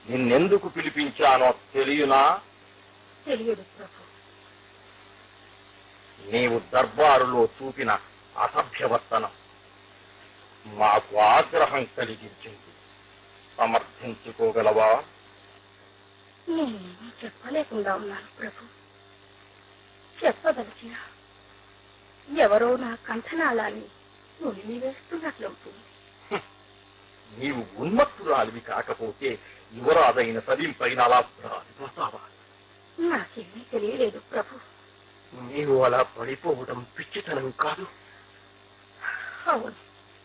నిన్నెందుకు పిలిపించానో తెలియనా తెలియదు ప్రభు నీవు దర్బారులో చూపిన అసభ్యవర్తనం మాకు ఆగ్రహం కలిగించింది సమర్థించుకోగలవా నేనేమీ చెప్పలేకుండా ఉన్నాను ప్రభు చెప్పదలిచిన ఎవరో నా కంఠనాళాన్ని నులిమి వేస్తున్నట్లవుతుంది నీవు ఉన్మత్తురాలివి కాకపోతే యువరాజైన సలీంపైన అలా ప్రాణిపోతావా నాకేమీ తెలియలేదు ప్రభు నీవు అలా పడిపోవడం పిచ్చితనం కాదు అవును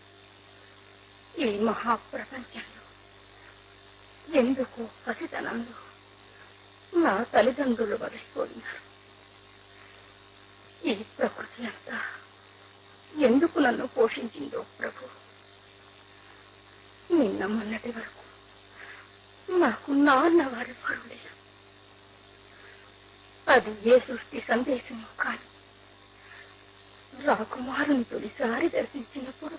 ఈ మహాప్రపంచంలో ఎందుకో పసితనంలో నా తల్లిదండ్రులు వదిలిపోయినారు ఈ ప్రకృతి అంతా ఎందుకు నన్ను పోషించిందో ప్రభు నిన్న మొన్నటి వరకు నాకు నాన్న వారి లేరు అది ఏ సృష్టి సందేశమో కాదు రాకుమారుని తొలిసారి దర్శించినప్పుడు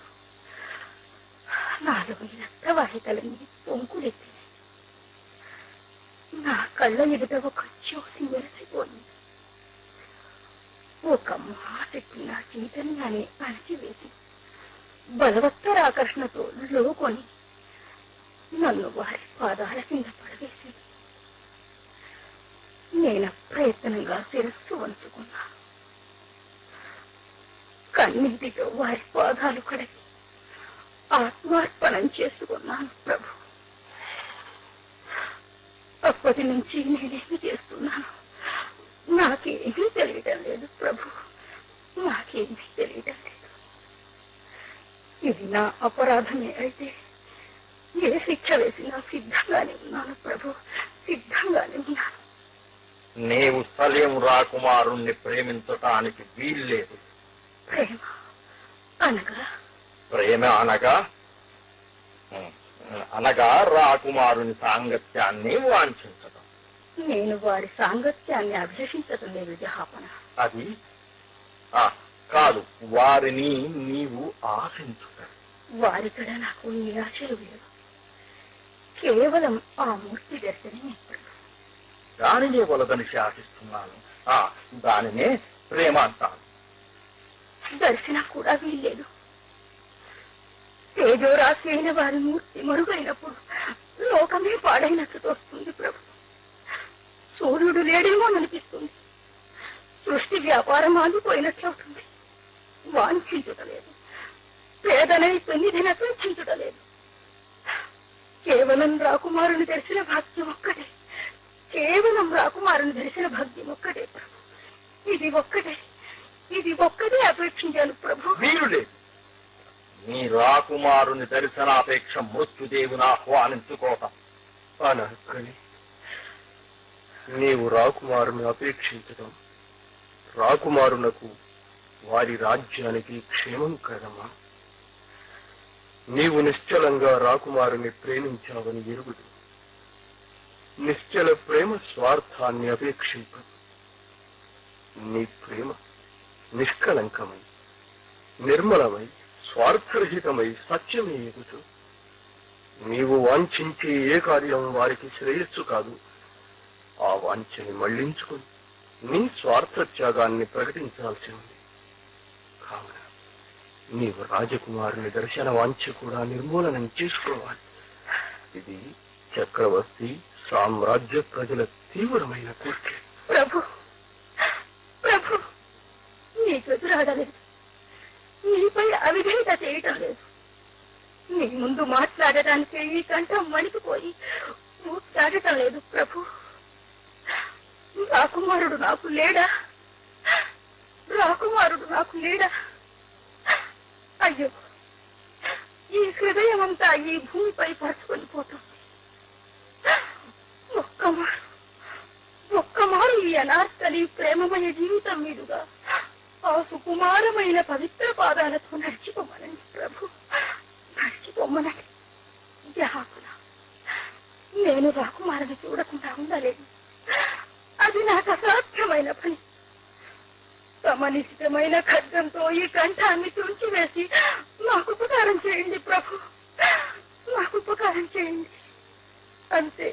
నాలో రక్తవాహికలన్నీ పొంకులెత్తి నా కళ్ళ ఎదుట ఒక జ్యోతి మెరిసిపోయింది ఒక మహాశక్తి నా చైతన్యాన్ని అణచివేసి బలవత్తర ఆకర్షణతో లోకొని నన్ను వారి పాదాల కింద పడవేసింది నేను ప్రయత్నంగా శిరస్సు వంచుకున్నా కన్నీటితో వారి పాదాలు కడిగి ఆత్మార్పణం చేసుకున్నాను ప్రభు అప్పటి నుంచి నేనేమి చేస్తున్నాను నాకేమీ తెలియటం లేదు ప్రభు నాకేమీ తెలియటం లేదు ఇది నా అపరాధమే అయితే ఏ శిక్ష వేసినా సిద్ధంగానే ఉన్నాను ప్రభు సిద్ధంగానే ఉన్నాను నీవు సలీం రాకుమారుణ్ణి ప్రేమించటానికి వీల్లేదు ప్రేమ అనగా ప్రేమ అనగా ఉం, అనగా రాకుమారుని సాంగత్యాన్ని వాంఛించటం నేను వారి సాంగత్యాన్ని అభిలషించటం లేదు జహాపన అది ఆ, కాదు వారిని నీవు ఆశించుట వారికడ నాకు ఈ ఆశలు లేవు కేవలం ఆ మూర్తి దర్శనమే ప్రభు. దానినే వలదని శాసిస్తున్నాను ఆ దానినే ప్రేమ అంటాను దర్శనం కూడా వీల్లేదు తేజోరాశి అయిన వారి మూర్తి మరుగైనప్పుడు లోకమే పాడైనట్టు తోస్తుంది ప్రభు సూర్యుడు లేడేమో అనిపిస్తుంది సృష్టి వ్యాపారం ఆగిపోయినట్లవుతుంది వాంఛించుటలేదు పేదనై పెన్నిదిన సూచించుటలేదు కేవలం రాకుమారుని దర్శన భాగ్యం ఒక్కటే కేవలం రాకుమారుని దర్శన భాగ్యం ఒక్కటే ప్రభు ఇది ఒక్కటే ఇది ఒక్కటే అపేక్షించాను ప్రభు వీలు లేదు నీ రాకుమారుని దర్శనాపేక్ష మృత్యుదేవుని ఆహ్వానించుకోవటం అనక్కని నీవు రాకుమారుని అపేక్షించడం రాకుమారునకు వారి రాజ్యానికి క్షేమం కదమ్మా నీవు నిశ్చలంగా రాకుమారుని ప్రేమించావని ఎరుగుదు నిశ్చల ప్రేమ స్వార్థాన్ని అపేక్షింపదు నీ ప్రేమ నిష్కలంకమై నిర్మలమై స్వార్థరహితమై సత్యమే ఎగుతూ నీవు వాంఛించే ఏ కార్యం వారికి శ్రేయస్సు కాదు ఆ వాంఛని మళ్లించుకుని నీ స్వార్థ త్యాగాన్ని ప్రకటించాల్సి ఉంది కావున నీవు రాజకుమారుని దర్శన వాంఛ కూడా నిర్మూలనం చేసుకోవాలి ఇది చక్రవర్తి సామ్రాజ్య ప్రజల తీవ్రమైన కోరిక ప్రభు ప్రభు నీకు ఎదురాడలేదు నీపై అవిధేయత చేయటం లేదు నీ ముందు మాట్లాడటానికి ఈ కంఠం వణికిపోయి ఊట్లాడటం లేదు ప్రభు రాకుమారుడు నాకు లేడా రాకుమారుడు నాకు లేడా అయ్యో ఈ హృదయం అంతా ఈ భూమిపై పరుచుకొని పోతుంది ఒక్క మారు ఒక్క మారు ఈ అనార్కలి ప్రేమమయ జీవితం మీదుగా ఆ సుకుమారమైన పవిత్ర పాదాలతో నడిచిపోమనండి ప్రభు నడిచిపోమ్మనండి జహాకుల నేను రాకుమారిని చూడకుండా ఉండలేదు అది నాకు అసాధ్యమైన పని సమనిశ్చితమైన ఖడ్గంతో ఈ కంఠాన్ని తుంచివేసి నాకు ఉపకారం చేయండి ప్రభు నాకు ఉపకారం చేయండి అంతే